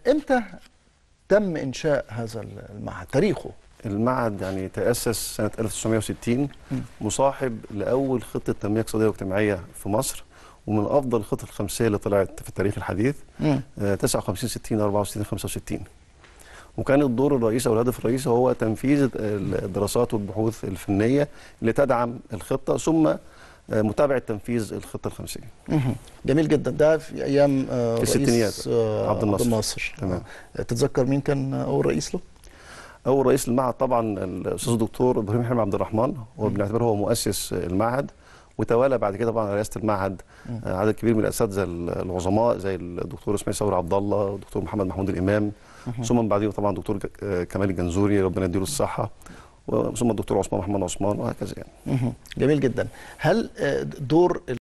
امتى تم انشاء هذا المعهد تاريخه المعهد يعني تأسس سنة 1960 مصاحب لأول خطة تنمية اقتصادية واجتماعية في مصر ومن أفضل الخطط الخمسية اللي طلعت في التاريخ الحديث مم. آه، 59 60 64 65 وكان الدور الرئيسي او الهدف الرئيسي هو تنفيذ الدراسات والبحوث الفنيه اللي تدعم الخطه ثم آه، متابعه تنفيذ الخطه الخمسيه. مهم. جميل جدا ده في ايام آه، في رئيس الستينيات. آه، عبد الناصر. الناصر تمام. آه. تتذكر مين كان اول رئيس له؟ اول رئيس المعهد طبعا الاستاذ الدكتور ابراهيم حلمي عبد الرحمن هو بنعتبره هو مؤسس المعهد وتوالى بعد كده طبعا على رئاسه المعهد آه، عدد كبير من الاساتذه العظماء زي الدكتور اسماعيل صبري عبد الله والدكتور محمد محمود الامام ثم من بعدهم طبعا الدكتور ج- آه، كمال الجنزوري ربنا يديله الصحه ثم الدكتور عثمان محمد عثمان وهكذا يعني مهم. جميل جدا هل آه، دور